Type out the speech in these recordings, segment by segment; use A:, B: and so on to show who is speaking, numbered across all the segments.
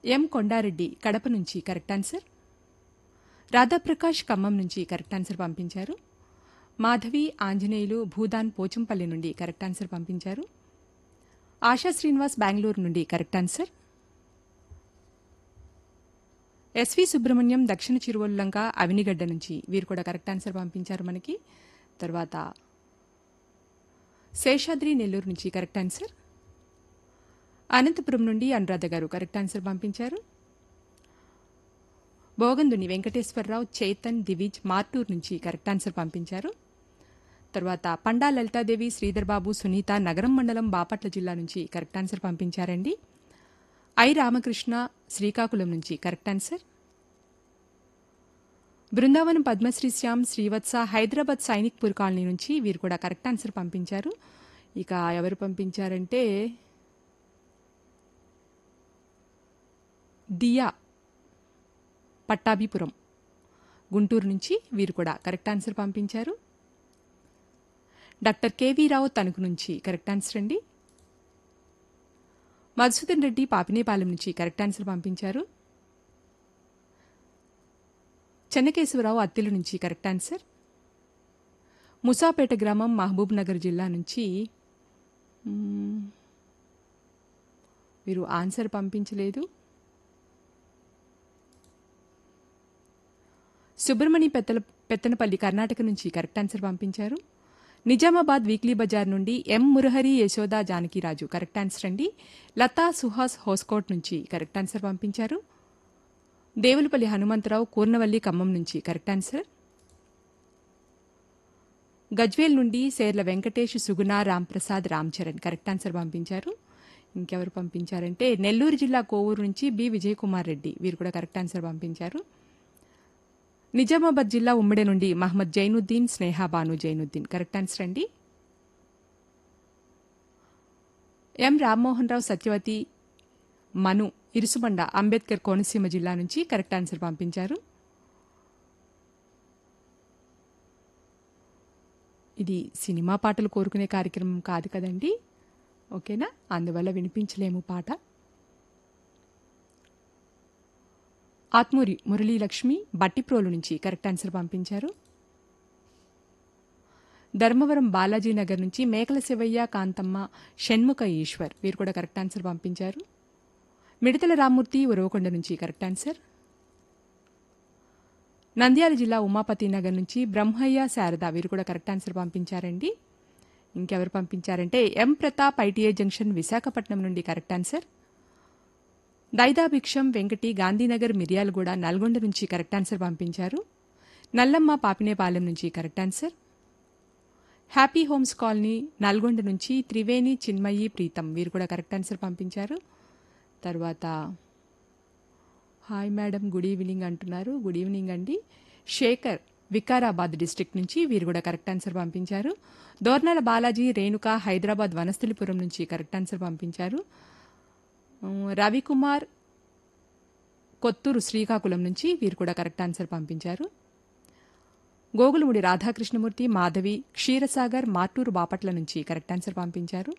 A: ఎం కొండారెడ్డి కడప నుంచి correct answer Radha Prakash Khammam నుంచి correct answer పంపించారు మాధవి ఆంజనేయులు భూదాన్ పోచంపల్లి నుండి కరెక్ట్ ఆన్సర్ పంపించారు ఆశా శ్రీనివాస్ బెంగళూరు నుండి కరెక్ట్ ఆన్సర్ ఎస్వి సుబ్రహ్మణ్యం దక్షిణ చిరువల్లంక అవినిగడ్డ నుంచి వీరు కూడా కరెక్ట్ ఆన్సర్ పంపించారు మనకి తర్వాత శేషాద్రి నెల్లూరు నుంచి కరెక్ట్ ఆన్సర్ అనంతపురం నుండి అనురాధ గారు కరెక్ట్ ఆన్సర్ పంపించారు బోగందుని వెంకటేశ్వరరావు చేతన్ దివిజ్ మార్టూర్ నుంచి కరెక్ట్ ఆన్సర్ పంపించారు తర్వాత పండా లలితాదేవి శ్రీధర్ బాబు సునీత నగరం మండలం బాపట్ల జిల్లా నుంచి కరెక్ట్ ఆన్సర్ పంపించారండి ఐ రామకృష్ణ శ్రీకాకుళం నుంచి correct answer Brindavanam Padmashri Shyam Srivatsa Hyderabad Sainikpur colony నుంచి వీరు కూడా కరెక్ట్ ఆన్సర్ పంపించారు ఇక ఎవరు పంపించారంటే దియా పట్టాభిపురం గుంటూరు నుంచి వీరు కూడా కరెక్ట్ ఆన్సర్ పంపించారు డాక్టర్ కేవీ రావు తణుకు నుంచి కరెక్ట్ ఆన్సర్ అండి మధుసూదన్ రెడ్డి పాపినేపాలెం నుంచి కరెక్ట్ ఆన్సర్ పంపించారు చెన్నకేశవరావు అత్తిలి నుంచి కరెక్ట్ ఆన్సర్ ముసాపేట గ్రామం మహబూబ్ నగర్ జిల్లా నుంచి మ్మ్, వీరు ఆన్సర్ పంపించలేదు సుబ్రమణి పెత్తల పెత్తనపల్లి కర్ణాటక నుంచి కరెక్ట్ ఆన్సర్ పంపించారు నిజామాబాద్ వీక్లీ బజార్ నుండి M Murahari Yashoda Janakiraju correct answer అండి లతా సుహాస్ హోస్కోట్ నుంచి కరెక్ట్ ఆన్సర్ పంపించారు దేవులపల్లి హనుమంతరావు కూర్నవల్లి ఖమ్మం నుంచి కరెక్ట్ ఆన్సర్ గజ్వేల్ నుండి సేర్ల వెంకటేష్ సుగుణ రాంప్రసాద్ రామ్చరణ్ కరెక్ట్ ఆన్సర్ పంపించారు ఇంకెవరు పంపించారంటే నెల్లూరు జిల్లా కోవూరు నుంచి బి విజయ్ కుమార్ రెడ్డి వీరు కూడా కరెక్ట్ ఆన్సర్ పంపించారు నిజామాబాద్ జిల్లా ఉమ్మడి నుండి మహమ్మద్ జైనుద్దీన్ స్నేహా బాను జైనుద్దీన్ కరెక్ట్ ఆన్సర్ అండి ఎం రామ్మోహన్ రావు సత్యవతి మను ఇరుసుబండ అంబేద్కర్ కోనసీమ జిల్లా నుంచి కరెక్ట్ ఆన్సర్ పంపించారు ఇది సినిమా పాటలు కోరుకునే కార్యక్రమం కాదు కదండి ఓకేనా అందువల్ల వినిపించలేము పాట ఆత్మూరి మురళీలక్ష్మి బట్టిప్రోలు నుంచి కరెక్ట్ ఆన్సర్ పంపించారు ధర్మవరం బాలాజీ నగర్ నుంచి మేకల శివయ్య కాంతమ్మ షణ్ముఖ ఈశ్వర్ వీరు కూడా కరెక్ట్ ఆన్సర్ పంపించారు మిడతల రామ్మూర్తి ఉరవకొండ నుంచి కరెక్ట్ ఆన్సర్ నంద్యాల జిల్లా ఉమాపతి నగర్ నుంచి బ్రహ్మయ్య శారద వీరు కూడా కరెక్ట్ ఆన్సర్ పంపించారండి ఇంకెవరు పంపించారంటే M Pratap ITI junction Visakhapatnam నుండి కరెక్ట్ ఆన్సర్ దైదాభిక్షం వెంకటి గాంధీనగర్ మిర్యాలగూడ నల్గొండ నుంచి కరెక్ట్ ఆన్సర్ పంపించారు నల్లమ్మ పాపినేపాలెం నుంచి correct answer happy homes colony Nalgonda నుంచి త్రివేణి చిన్మయి ప్రీతం వీరు కూడా కరెక్ట్ ఆన్సర్ పంపించారు తర్వాత హాయ్ మేడం గుడ్ ఈవినింగ్ అంటున్నారు గుడ్ ఈవినింగ్ అండి శేఖర్ వికారాబాద్ డిస్ట్రిక్ట్ నుంచి వీరు కూడా కరెక్ట్ ఆన్సర్ పంపించారు దోర్నాల బాలాజీ రేణుక హైదరాబాద్ వనస్థలిపురం నుంచి కరెక్ట్ ఆన్సర్ పంపించారు ఉమ్, రవికుమార్ కొత్తూరు శ్రీకాకుళం నుంచి వీరు కూడా కరెక్ట్ ఆన్సర్ పంపించారు గోగులముడి రాధాకృష్ణమూర్తి మాధవి క్షీరసాగర్ మార్టూరు బాపట్ల నుంచి కరెక్ట్ ఆన్సర్ పంపించారు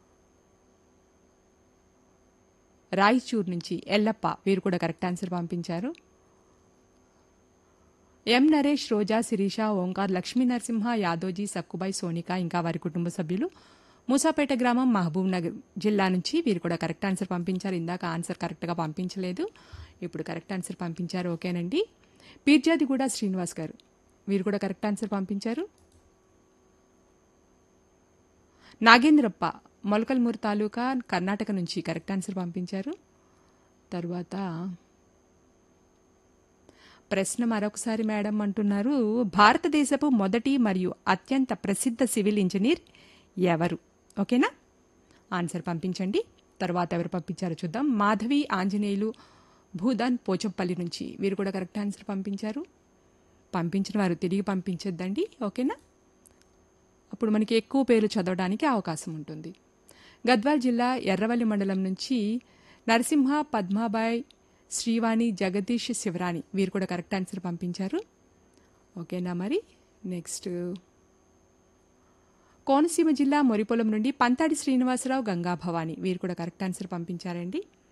A: రాయచూర్ నుంచి ఎల్లప్ప వీరు కూడా కరెక్ట్ ఆన్సర్ పంపించారు ఎం నరేష్ రోజా శిరీష ఓంకార్ లక్ష్మీ నరసింహ యాదోజీ సక్కుబాయ్ సోనిక ఇంకా వారి కుటుంబ సభ్యులు మూసాపేట గ్రామం మహబూబ్ నగర్ జిల్లా నుంచి వీరు కూడా కరెక్ట్ ఆన్సర్ పంపించారు ఇందాక ఆన్సర్ కరెక్ట్గా పంపించలేదు ఇప్పుడు కరెక్ట్ ఆన్సర్ పంపించారు ఓకేనండి పీర్జాది కూడా శ్రీనివాస్ గారు వీరు కూడా కరెక్ట్ ఆన్సర్ పంపించారు నాగేంద్రప్ప మొలకల్మూరు తాలూకా కర్ణాటక నుంచి కరెక్ట్ ఆన్సర్ పంపించారు తర్వాత ప్రశ్న మరొకసారి మేడం అంటున్నారు భారతదేశపు మొదటి మరియు అత్యంత ప్రసిద్ధ సివిల్ ఇంజనీర్ ఎవరు ఓకేనా ఆన్సర్ పంపించండి తర్వాత ఎవరు పంపించారో చూద్దాం మాధవి ఆంజనేయులు భూదాన్ పోచంపల్లి నుంచి వీరు కూడా కరెక్ట్ ఆన్సర్ పంపించారు పంపించిన వారు తిరిగి పంపించొద్దండి ఓకేనా అప్పుడు మనకి ఎక్కువ పేర్లు చదవడానికి అవకాశం ఉంటుంది గద్వాల్ జిల్లా ఎర్రవల్లి మండలం నుంచి నరసింహ పద్మాబాయ్ శ్రీవాణి జగదీష్ శివరాణి వీరు కూడా కరెక్ట్ ఆన్సర్ పంపించారు ఓకేనా మరి నెక్స్ట్ కోనసీమ జిల్లా మొరిపొలం నుండి పంతాడి శ్రీనివాసరావు గంగా భవాని వీరు కూడా కరెక్ట్ ఆన్సర్ పంపించారండి